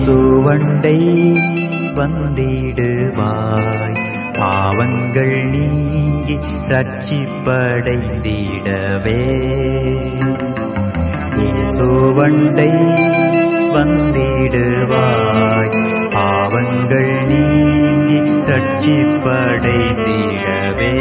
இயேசுவண்டை வந்திடுவாய் பாவங்கள் நீங்கி ரட்சிப்படைந்திடவே இயேசுவண்டை வந்திடுவாய் பாவங்கள் நீங்கி ரட்சிப்படைந்திடவே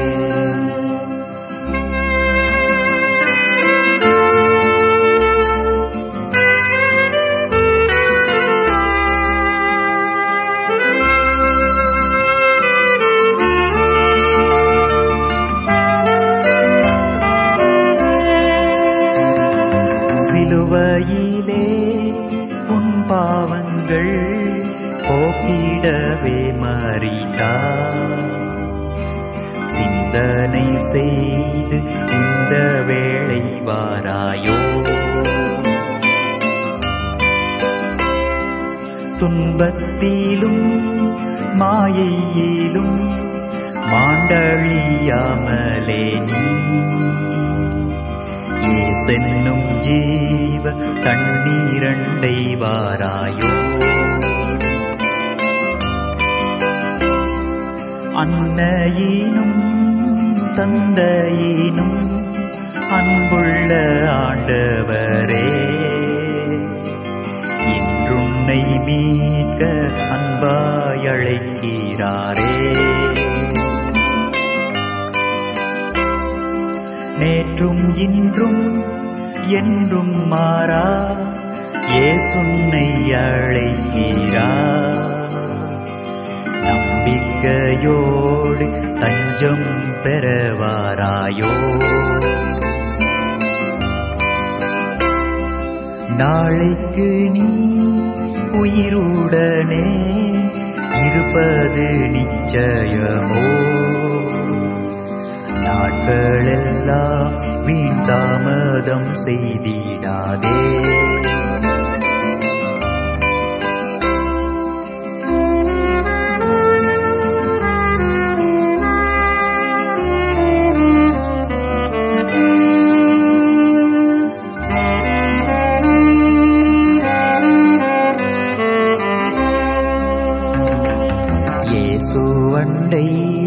சிலுவையிலே உன் பாவங்கள் போக்கிடவே மறித்தார் சிந்தனை செய்து இந்த வேளை வாராயோ துன்பத்திலும் மாயையிலும் மாண்டழியாமலே நீ ஏசென்னும் ஜீவ தண்ணீரண்டை வாராயோ அன்னையினும் தந்தையினும் அன்புள்ள ஆண்டவரே இன்றுன்னை மீட்க அன்பாய் அழைக்கிறாரே நேற்றும் இன்றும் என்றும் மாறா ஏசுன்னை அழைக்கிறார் நம்பிக்கையோடு தஞ்சம் பெறவாராயோ நாளைக்கு நீ உயிருடனே இருப்பது நிச்சயமோ நாட்களெல்லாம் வீண் தாமதம் செய்திடாதே இயேசுவண்டை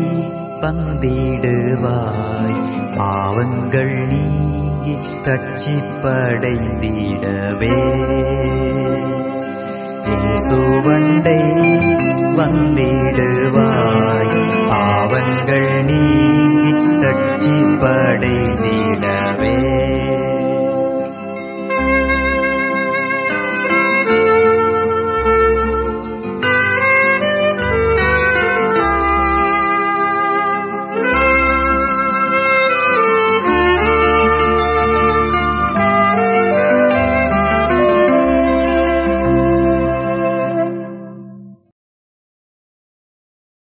பந்திடுவாய் பாவங்கள் நீங்கி ரட்சிப்படைந்திடவே இயேசுவண்டை வந்திடுவாய்